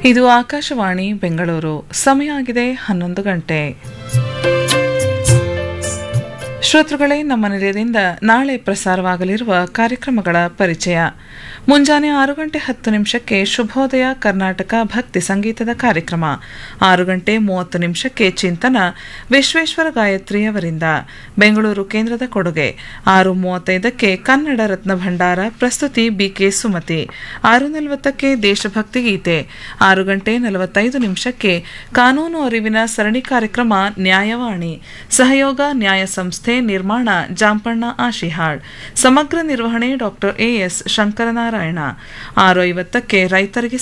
ಇದು ಆಕಾಶವಾಣಿ ಬೆಂಗಳೂರು ಸಮಯ ಆಗಿದೆ ಹನ್ನೊಂದು ಗಂಟೆ ಶ್ರೋತೃಗಳೇ ನಮ್ಮ ನಿಲಯದಿಂದ ನಾಳೆ ಪ್ರಸಾರವಾಗಲಿರುವ ಕಾರ್ಯಕ್ರಮಗಳ ಪರಿಚಯ ಮುಂಜಾನೆ ಆರು ಗಂಟೆ ಹತ್ತು ನಿಮಿಷಕ್ಕೆ ಶುಭೋದಯ ಕರ್ನಾಟಕ ಭಕ್ತಿ ಸಂಗೀತದ ಕಾರ್ಯಕ್ರಮ ಆರು ಗಂಟೆ ಮೂವತ್ತು ನಿಮಿಷಕ್ಕೆ ಚಿಂತನ ವಿಶ್ವೇಶ್ವರ ಗಾಯತ್ರಿಯವರಿಂದ ಬೆಂಗಳೂರು ಕೇಂದ್ರದ ಕೊಡುಗೆ ಆರು ಮೂವತ್ತೈದಕ್ಕೆ ಕನ್ನಡ ರತ್ನ ಭಂಡಾರ ಪ್ರಸ್ತುತಿ ಬಿಕೆ ಸುಮತಿ ಆರು ನಲವತ್ತಕ್ಕೆ ದೇಶಭಕ್ತಿ ಗೀತೆ ಆರು ಗಂಟೆ ನಲವತ್ತೈದು ನಿಮಿಷಕ್ಕೆ ಕಾನೂನು ಅರಿವಿನ ಸರಣಿ ಕಾರ್ಯಕ್ರಮ ನ್ಯಾಯವಾಣಿ ಸಹಯೋಗ ನ್ಯಾಯ ಸಂಸ್ಥೆ ನಿರ್ಮಾಣ ಜಾಂಪಣ್ಣ ಆಶಿಹಾಳ್ ಸಮಗ್ರ ನಿರ್ವಹಣೆ ಡಾಕ್ಟರ್ ಎಎಸ್ ಶಂಕರನಾರಾಯಣ ಆರು ಐವತ್ತಕ್ಕೆ ರೈತರಿಗೆ